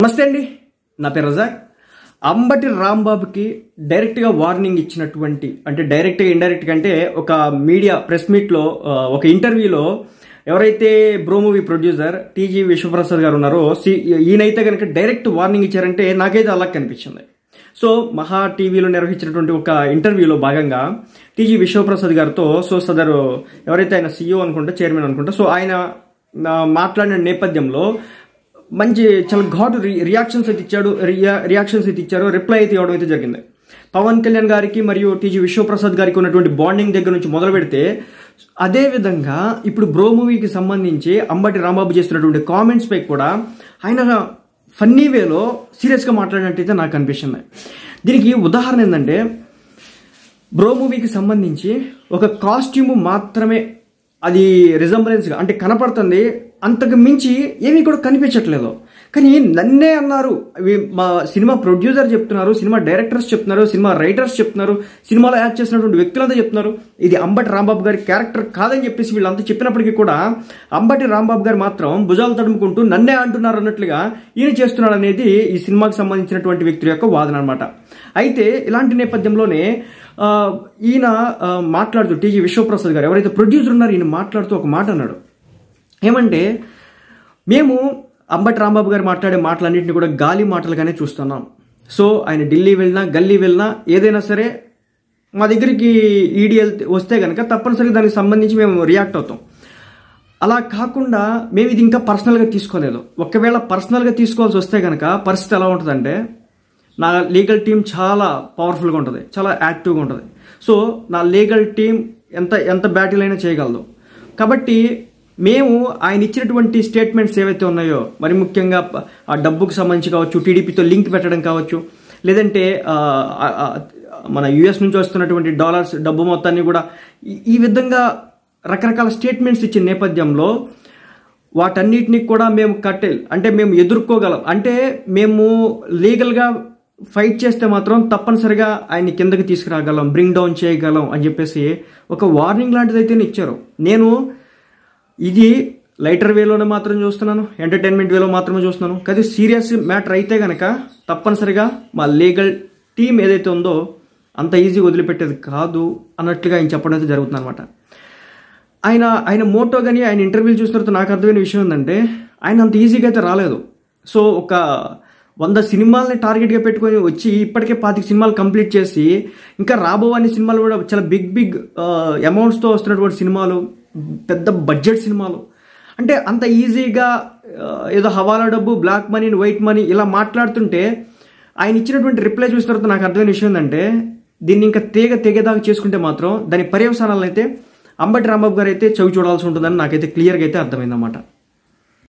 నమస్తే అండి నా పేరు రజాక్ అంబటి రాంబాబుకి డైరెక్ట్గా వార్నింగ్ ఇచ్చినటువంటి అంటే డైరెక్ట్గా ఇండైరెక్ట్గా అంటే ఒక మీడియా ప్రెస్ మీట్లో ఆ, ఒక ఇంటర్వ్యూలో ఎవరైతే bro movie producer TG Vishwaprasad గారు ఉన్నారో సి- ఈయనైతే కనుక డైరెక్ట్ వార్నింగ్ ఇచ్చారంటే నాకైతే అలా కనిపించింది సో మహా టీవీలో నిర్వహించినటువంటి ఒక ఇంటర్వ్యూలో భాగంగా టీజీ విశ్వప్రసాద్ గారితో సో సదరు ఎవరైతే ఆయన సీఈఓ అనుకుంటా చైర్మన్ అనుకుంటా సో ఆయన ఆ, మాట్లాడిన నేపథ్యంలో మంచి చాలా ఘాటు రి- రియాక్షన్స్ అయితే ఇచ్చాడు రియా రియాక్షన్స్ అయితే ఇచ్చారు రిప్లై అయితే ఇవ్వడం అయితే జరిగింది పవన్ కళ్యాణ్ గారికి మరియు టీజీ విశ్వప్రసాద్ గారికి ఉన్నటువంటి బాండింగ్ దగ్గర నుంచి మొదలు పెడితే అదే విధంగా ఇప్పుడు బ్రో మూవీకి సంబంధించి అంబటి రాంబాబు చేస్తున్నటువంటి కామెంట్స్ పై కూడా ఆయన ఫన్నీ వేలో సీరియస్గా మాట్లాడినట్టయితే నాకు అనిపిస్తుంది దీనికి ఉదాహరణ ఏంటంటే బ్రో మూవీకి సంబంధించి ఒక కాస్ట్యూమ్ మాత్రమే అది రిజంబలెన్స్గా అంటే కనపడుతుంది అంతకు మించి ఏమీ కూడా కనిపించట్లేదు కానీ నన్నే అన్నారు ఇవి మా సినిమా ప్రొడ్యూసర్ చెప్తున్నారు సినిమా డైరెక్టర్స్ చెప్తున్నారు సినిమా రైటర్స్ చెప్తున్నారు సినిమాలో యాక్ట్ చేసినటువంటి వ్యక్తులంతా చెప్తున్నారు ఇది అంబటి రాంబాబు గారి క్యారెక్టర్ కాదని చెప్పేసి వీళ్ళంతా చెప్పినప్పటికీ కూడా అంబటి రాంబాబు గారు మాత్రం భుజాలు తడుముకుంటూ నన్నే అంటున్నారు అన్నట్లుగా ఈయన చేస్తున్నాడు అనేది ఈ సినిమాకి సంబంధించినటువంటి వ్యక్తుల యొక్క వాదన అనమాట అయితే ఇలాంటి నేపథ్యంలోనే ఆ, ఈయన ఆ, మాట్లాడుతూ టీజీ విశ్వప్రసాద్ గారు ఎవరైతే ప్రొడ్యూసర్ ఉన్నారో ఈయన మాట్లాడుతూ ఒక మాట అన్నాడు ఏమంటే మేము అంబటి రాంబాబు గారు మాట్లాడే మాటలన్నింటినీ కూడా గాలి మాటలుగానే చూస్తున్నాం సో ఆయన ఢిల్లీ వెళ్ళినా గల్లీ వెళ్ళినా ఏదైనా సరే మా దగ్గరికి ఈడీ వస్తే కనుక తప్పనిసరిగా దానికి సంబంధించి మేము రియాక్ట్ అవుతాం అలా కాకుండా మేము ఇది ఇంకా పర్సనల్గా తీసుకోలేదు ఒకవేళ పర్సనల్గా తీసుకోవాల్సి వస్తే కనుక పరిస్థితి ఎలా ఉంటుందంటే నా లీగల్ టీం చాలా పవర్ఫుల్గా ఉంటుంది చాలా యాక్టివ్గా ఉంటుంది సో నా లీగల్ టీం ఎంత ఎంత బ్యాటిల్ అయినా చేయగలదు కాబట్టి మేము ఆయన ఇచ్చినటువంటి స్టేట్మెంట్స్ ఏవైతే ఉన్నాయో మరి ముఖ్యంగా ప- ఆ డబ్బుకు సంబంధించి కావచ్చు టీడీపీతో లింక్ పెట్టడం కావచ్చు లేదంటే ఆ, ఆ, ఆ, మన యుఎస్ నుంచి వస్తున్నటువంటి డాలర్స్ డబ్బు మొత్తాన్ని కూడా ఈ- ఈ విధంగా రకరకాల స్టేట్మెంట్స్ ఇచ్చిన నేపథ్యంలో వాటన్నిటిని కూడా మేము కట్టెల్ అంటే మేము ఎదుర్కోగలం అంటే మేము లీగల్గా ఫైట్ చేస్తే మాత్రం తప్పనిసరిగా ఆయన్ని కిందకి తీసుకురాగలం బ్రింగ్ డౌన్ చేయగలం అని చెప్పేసి ఒక వార్నింగ్ లాంటిది అయితే ఇచ్చారు నేను ఇది లైటర్ వేలోనే మాత్రం చూస్తున్నాను ఎంటర్టైన్మెంట్ వేలో మాత్రమే చూస్తున్నాను కానీ సీరియస్ మ్యాటర్ అయితే కనుక తప్పనిసరిగా మా లీగల్ టీం ఏదైతే ఉందో అంత ఈజీ వదిలిపెట్టేది కాదు అన్నట్లుగా ఆయన చెప్పడం అయితే జరుగుతుంది అనమాట ఆయన ఆయన మోటో కానీ ఆయన ఇంటర్వ్యూలు చూసిన తర్వాత నాకు అర్థమైన విషయం ఏంటంటే ఆయన అంత ఈజీగా అయితే రాలేదు సో ఒక వంద సినిమాలని టార్గెట్గా పెట్టుకొని వచ్చి ఇప్పటికే పాతిక సినిమాలు కంప్లీట్ చేసి ఇంకా రాబో అన్ని సినిమాలు కూడా చాలా బిగ్ బిగ్ అమౌంట్స్తో వస్తున్నటువంటి సినిమాలు పెద్ద బడ్జెట్ సినిమాలు అంటే అంత ఈజీగా ఆ, ఏదో హవాలా డబ్బు బ్లాక్ మనీ వైట్ మనీ ఇలా మాట్లాడుతుంటే ఆయన ఇచ్చినటువంటి రిప్లై చూసిన తర్వాత నాకు అర్థమైన విషయం ఏంటంటే దీన్ని ఇంకా తీగ తెగేదాకా చేసుకుంటే మాత్రం దాని పర్యవసానాలను అయితే అంబటి రాంబాబు గారు అయితే చవి చూడాల్సి ఉంటుందని నాకైతే క్లియర్గా అయితే అర్థమైందన్నమాట